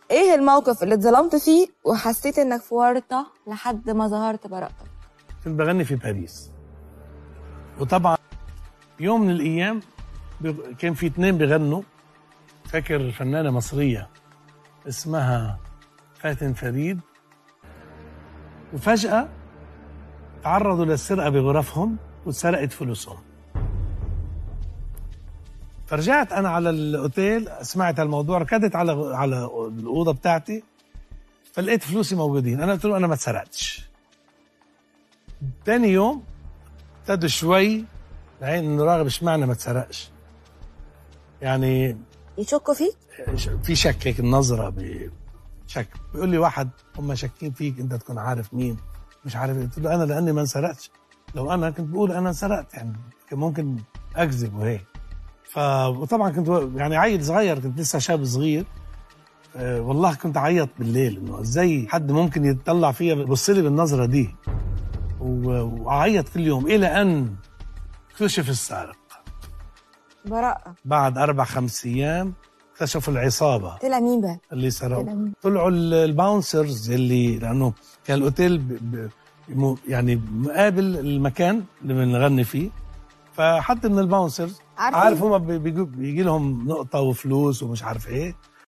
ايه الموقف اللي اتظلمت فيه وحسيت انك في ورطه لحد ما ظهرت براءتك كنت بغني في باريس وطبعا يوم من الايام بغ- كان في اتنين بغنوا فاكر فنانه مصريه اسمها فاتن فريد وفجاه تعرضوا للسرقه بغرفهم واتسرقت فلوسهم فرجعت انا على الاوتيل سمعت الموضوع ركضت على على الاوضه بتاعتي فلقيت فلوسي موجودين انا قلت له انا ما اتسرقتش تاني يوم ابتدوا شوي لعين انه راغب اشمعنى ما اتسرقش يعني يشكوا فيك في شك هيك النظره بشك بيقول لي واحد هم شاكين فيك انت تكون عارف مين مش عارف إيه. قلت له انا لاني ما انسرقتش لو انا كنت بقول انا انسرقت يعني كان ممكن اكذب وهيك ف وطبعا كنت و- يعني عيل صغير كنت لسه شاب صغير أه والله كنت اعيط بالليل انه ازاي حد ممكن يتطلع فيا يبص لي بالنظره دي و- واعيط كل يوم الى ان اكتشف السارق براءه بعد اربع خمس ايام اكتشفوا العصابه طلع مين بقى اللي سرقوا طلع مين؟ طلعوا ال- الباونسرز اللي لانه كان الاوتيل ب... ب... م- يعني مقابل المكان اللي بنغني فيه فحد من الباونسرز عارفين؟ عارف هم بيجي, بيجي لهم نقطه وفلوس ومش عارف ايه